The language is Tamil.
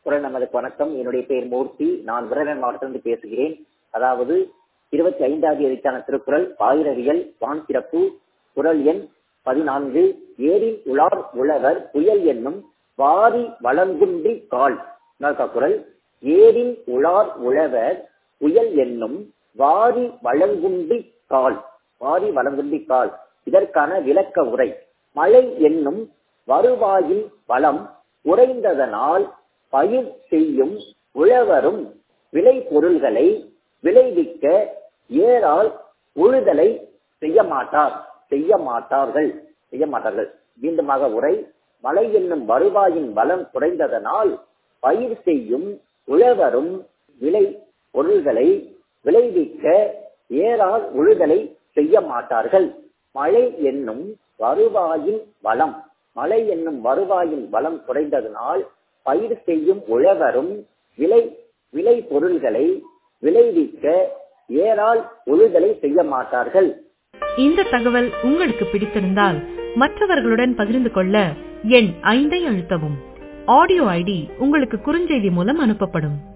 குரல் நமதுக்கு வணக்கம் என்னுடைய பெயர் மூர்த்தி நான் விருதுநகர் மாவட்டத்திலிருந்து பேசுகிறேன் அதாவது இருபத்தி ஐந்தாவது எழுத்தான திருக்குறள் பாயிரவியல் வான் சிறப்பு குரல் எண் பதினான்கு ஏரில் உலார் உழவர் புயல் என்னும் வாரி வளங்குன்றி கால் குரல் ஏரில் உலார் உழவர் புயல் என்னும் வாரி வளங்குன்றி கால் வாரி வளங்குன்றி கால் இதற்கான விளக்க உரை மழை என்னும் வருவாயின் வளம் குறைந்ததனால் பயிர் செய்யும் உழவரும் விளை பொருள்களை விளைவிக்க ஏறால் உழுதலை செய்ய மாட்டார் செய்ய மாட்டார்கள் செய்ய மாட்டார்கள் மீண்டுமாக உரை மழை என்னும் வருவாயின் வளம் குறைந்ததனால் பயிர் செய்யும் உழவரும் விளை பொருள்களை விளைவிக்க ஏறால் உழுதலை செய்ய மாட்டார்கள் மழை என்னும் வருவாயின் வளம் மழை என்னும் வருவாயின் வளம் குறைந்ததனால் பயிர் செய்யும் உழவரும் விளை விளை பொருள்களை விளைவிக்க ஏறால் உழுதலை செய்ய மாட்டார்கள் இந்த தகவல் உங்களுக்கு பிடித்திருந்தால் மற்றவர்களுடன் பகிர்ந்து கொள்ள எண் ஐந்தை அழுத்தவும் ஆடியோ ஐடி உங்களுக்கு குறுஞ்செய்தி மூலம் அனுப்பப்படும்